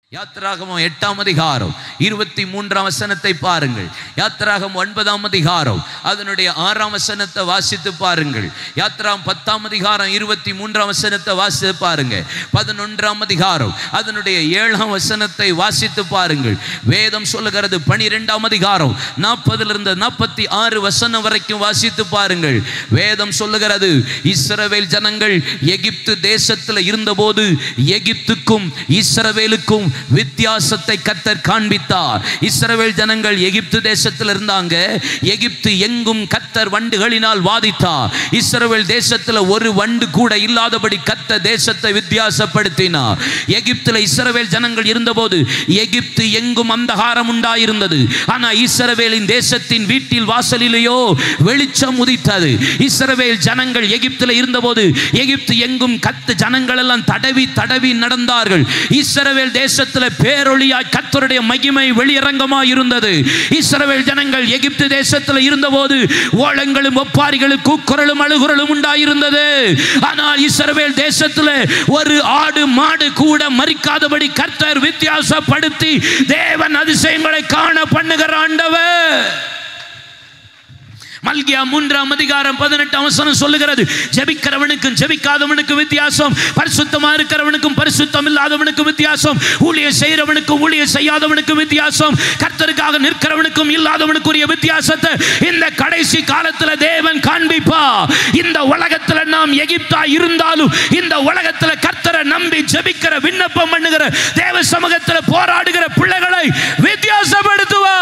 யாத்திராகமம் எட்டாம் அதிகாரம் இருபத்தி மூன்றாம் வசனத்தை பாருங்கள் யாத்திராகம் ஒன்பதாம் அதிகாரம் அதனுடைய ஆறாம் வசனத்தை வாசித்து பாருங்கள் யாத்திராம் பத்தாம் அதிகாரம் இருபத்தி மூன்றாம் வசனத்தை வாசித்து பாருங்க பதினொன்றாம் அதிகாரம் அதனுடைய ஏழாம் வசனத்தை வாசித்து பாருங்கள் வேதம் சொல்லுகிறது பனிரெண்டாம் அதிகாரம் நாற்பதுல இருந்து நாற்பத்தி ஆறு வசனம் வரைக்கும் வாசித்து பாருங்கள் வேதம் சொல்லுகிறது இஸ்ரவேல் ஜனங்கள் எகிப்து தேசத்தில் இருந்தபோது எகிப்துக்கும் இஸ்ரவேலுக்கும் வித்தியாசத்தை கத்தர் காண்பித்தார் இஸ்ரவேல் ஜனங்கள் எகிப்து தேசத்தில் இருந்தாங்க எகிப்து எங்கும் கத்தர் வண்டுகளினால் வாதித்தார் இஸ்ரவேல் தேசத்தில் ஒரு வண்டு கூட இல்லாதபடி கத்த தேசத்தை வித்தியாசப்படுத்தினார் எகிப்தில் இஸ்ரவேல் ஜனங்கள் இருந்தபோது எகிப்து எங்கும் அந்தகாரம் உண்டாயிருந்தது ஆனா இஸ்ரவேலின் தேசத்தின் வீட்டில் வாசலிலேயோ வெளிச்சம் உதித்தது இஸ்ரவேல் ஜனங்கள் எகிப்தில் இருந்தபோது எகிப்து எங்கும் கத்து ஜனங்கள் எல்லாம் தடவி தடவி நடந்தார்கள் இஸ்ரவேல் தேசத்தில் பேரொளியாய் கத்தருடைய மகிமை வெளியரங்கமாய் இருந்தது இஸ்ரவேல் ஜனங்கள் எகிப்து தேசத்தில் இருந்தபோது ஓலங்களும் ஒப்பாரிகளும் கூக்குரலும் அழுகுரலும் உண்டாயிருந்தது ஆனால் இஸ்ரவேல் தேசத்தில் ஒரு ஆடு மாடு கூட மறிக்காதபடி கர்த்தர் வித்தியாசப்படுத்தி தேவன் அதிசயங்களை காண பண்ணுகிற ஆண்டவர் மல்கியா மூன்றாம் அதிகாரம் பதினெட்டாம் வசனம் சொல்லுகிறது ஜெபிக்கிறவனுக்கும் ஜெபிக்காதவனுக்கும் வித்தியாசம் பரிசுத்தமா இருக்கிறவனுக்கும் பரிசுத்தம் இல்லாதவனுக்கும் வித்தியாசம் ஊழியம் செய்கிறவனுக்கும் ஊழியம் செய்யாதவனுக்கும் வித்தியாசம் கர்த்தருக்காக நிற்கிறவனுக்கும் இல்லாதவனுக்குரிய வித்தியாசத்தை இந்த கடைசி காலத்துல தேவன் காண்பிப்பா இந்த உலகத்துல நாம் எகிப்தா இருந்தாலும் இந்த உலகத்துல கர்த்தரை நம்பி ஜெபிக்கிற விண்ணப்பம் பண்ணுகிற தேவ சமூகத்துல போராடுகிற பிள்ளைகளை வித்தியாசப்படுத்துவா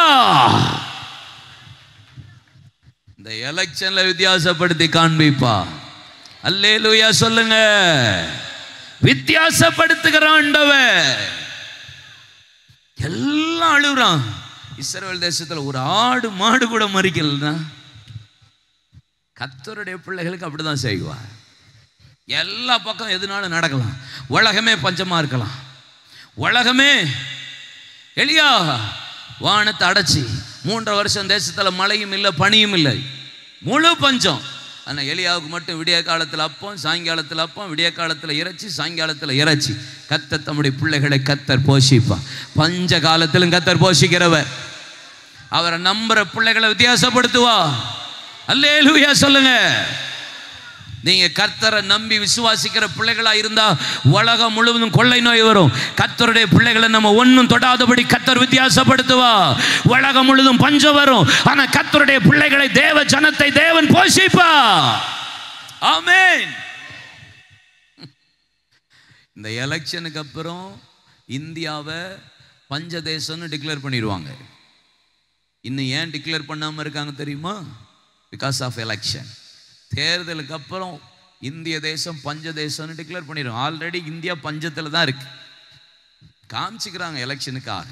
இந்த எலெக்ஷன்ல வித்தியாசப்படுத்தி காண்பிப்பா அல்லேலூயா சொல்லுங்க வித்தியாசப்படுத்துகிற ஆண்டவர் எல்லாம் அழுகுறான் இஸ்ரவேல் தேசத்துல ஒரு ஆடு மாடு கூட மறிக்கலனா கத்தருடைய பிள்ளைகளுக்கு அப்படிதான் செய்வார் எல்லா பக்கம் எதுனாலும் நடக்கலாம் உலகமே பஞ்சமா இருக்கலாம் உலகமே எளியா வானத்தை அடைச்சி மூன்றரை வருஷம் தேசத்துல மழையும் இல்லை பனியும் இல்லை முழு பஞ்சம் ஆனால் எலியாவுக்கு மட்டும் விடிய காலத்தில் அப்பம் சாயங்காலத்தில் அப்பம் விடிய காலத்தில் இறைச்சி சாயங்காலத்தில் இறைச்சி கத்த தம்முடைய பிள்ளைகளை கத்தர் போஷிப்பான் பஞ்ச காலத்திலும் கத்தர் போஷிக்கிறவர் அவரை நம்புற பிள்ளைகளை வித்தியாசப்படுத்துவா அல்லேலூயா சொல்லுங்க நீங்க கர்த்தரை நம்பி விசுவாசிக்கிற பிள்ளைகளா இருந்தா உலகம் முழுவதும் கொள்ளை நோய் வரும் கர்த்தருடைய பிள்ளைகளை நம்ம ஒன்றும் தொடாதபடி கர்த்தர் வித்தியாசப்படுத்துவா உலகம் முழுவதும் பஞ்சம் வரும் ஆனா கர்த்தருடைய பிள்ளைகளை தேவ ஜனத்தை தேவன் போஷிப்பா ஆமென் இந்த எலெக்ஷனுக்கு அப்புறம் இந்தியாவை பஞ்ச தேசம்னு டிக்ளேர் பண்ணிடுவாங்க இன்னும் ஏன் டிக்ளேர் பண்ணாமல் இருக்காங்க தெரியுமா பிகாஸ் ஆஃப் எலெக்ஷன் தேர்தலுக்கு அப்புறம் இந்திய தேசம் பஞ்ச தேசம்னு டிக்ளேர் பண்ணிடும் ஆல்ரெடி இந்தியா பஞ்சத்தில் தான் இருக்கு காமிச்சுக்கிறாங்க எலெக்ஷனுக்காக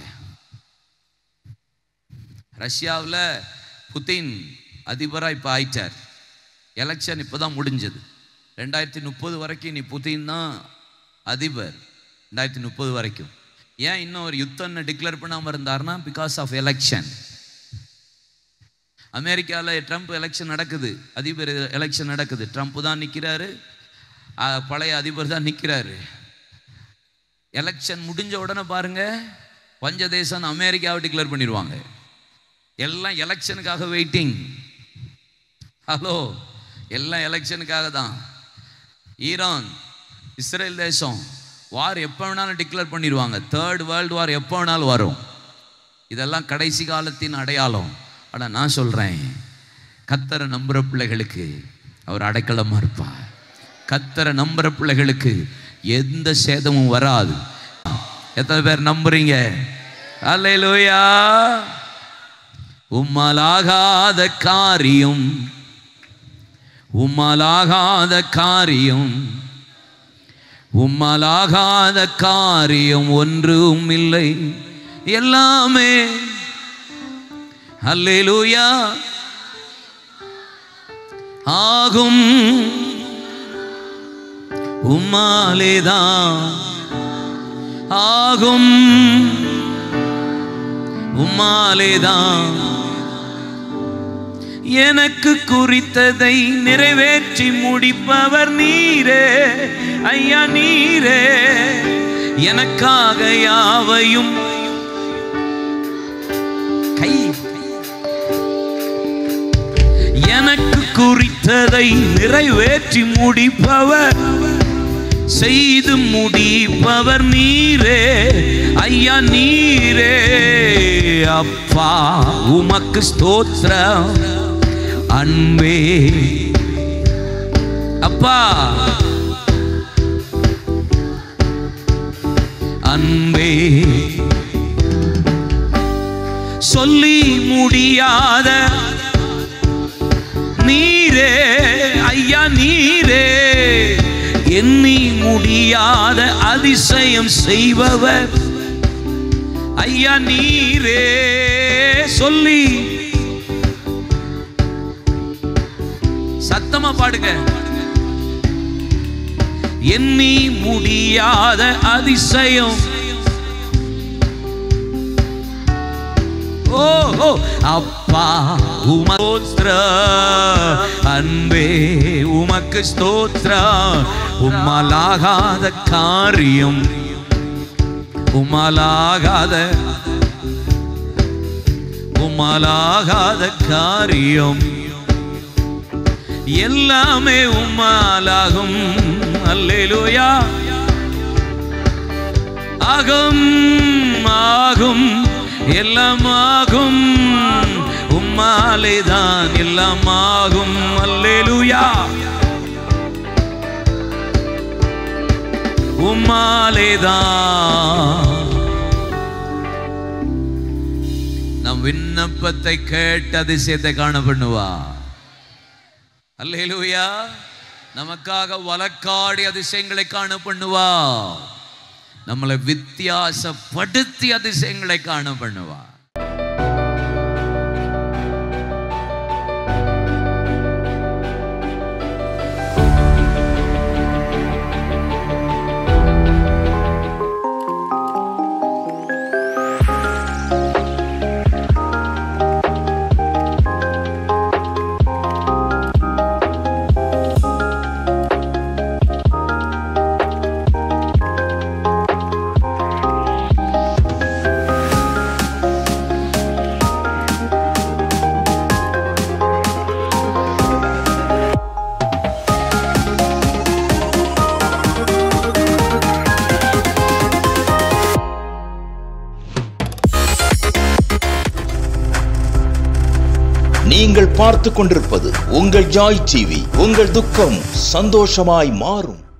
ரஷ்யாவில் புதின் அதிபராக இப்போ ஆயிட்டார் எலெக்ஷன் இப்போ தான் முடிஞ்சது ரெண்டாயிரத்தி முப்பது வரைக்கும் நீ புதின் தான் அதிபர் ரெண்டாயிரத்தி முப்பது வரைக்கும் ஏன் இன்னும் ஒரு யுத்தம்னு டிக்ளேர் பண்ணாமல் இருந்தாருன்னா பிகாஸ் ஆஃப் எலெக்ஷன் அமெரிக்காவில் ட்ரம்ப் எலெக்ஷன் நடக்குது அதிபர் எலெக்ஷன் நடக்குது ட்ரம்ப் தான் நிற்கிறாரு பழைய அதிபர் தான் நிற்கிறாரு எலெக்ஷன் முடிஞ்ச உடனே பாருங்க பஞ்ச தேசம் அமெரிக்காவை டிக்ளேர் பண்ணிடுவாங்க எல்லாம் எலெக்ஷனுக்காக வெயிட்டிங் ஹலோ எல்லாம் எலெக்ஷனுக்காக தான் ஈரான் இஸ்ரேல் தேசம் வார் எப்போ வேணாலும் டிக்ளேர் பண்ணிடுவாங்க தேர்ட் வேர்ல்டு வார் எப்போ வேணாலும் வரும் இதெல்லாம் கடைசி காலத்தின் அடையாளம் ஆனால் நான் சொல்கிறேன் கத்தரை நம்புகிற பிள்ளைகளுக்கு அவர் அடைக்கலமாக இருப்பார் கத்தரை நம்புகிற பிள்ளைகளுக்கு எந்த சேதமும் வராது எத்தனை பேர் நம்புறீங்க அல்லையிலோயா உம்மாலாகாத காரியம் உம்மாலாகாத காரியம் உம்மாலாகாத காரியம் ஒன்றும் இல்லை எல்லாமே அல்லேலூயா ஆகும் உம்மாலேதான் ஆகும் உம்மாலேதான் எனக்கு குறித்ததை நிறைவேற்றி முடிப்பவர் நீரே ஐயா நீரே எனக்காக யாவையும் கை எனக்கு குறித்ததை நிறைவேற்றி முடிப்பவர் செய்து முடிப்பவர் நீரே ஐயா நீரே அப்பா உமக்கு ஸ்தோத்திரம் அன்பே அப்பா அன்பே சொல்லி முடியாத நீரே ஐயா நீரே எண்ணி முடியாத அதிசயம் செய்பவர் ஐயா நீரே சொல்லி சத்தமா பாடுங்க எண்ணி முடியாத அதிசயம் ஓ ஓ, அப்பா உமஸ்திர அன்பே உமக்கு ஸ்தோத்ரா உம்மலாகாத காரியம் உம்மலாகாத உம்மலாகாத காரியம் எல்லாமே உம்மாலாகும் அல்லேலூயா ஆகும் ஆகும் எல்லாம் ஆகும் உம்மாலேதான் எல்லாம் ஆகும் அல்லேலூயா உம்மாலேதான் நம் விண்ணப்பத்தை கேட்டு அதிசயத்தை காண பண்ணுவா அல்லேலூயா நமக்காக வழக்காடி அதிசயங்களை காண பண்ணுவா நம்மளை வித்தியாசப்படுத்தி அதிசயங்களை காண பண்ணுவா நீங்கள் பார்த்து கொண்டிருப்பது உங்கள் ஜாய் டிவி உங்கள் துக்கம் சந்தோஷமாய் மாறும்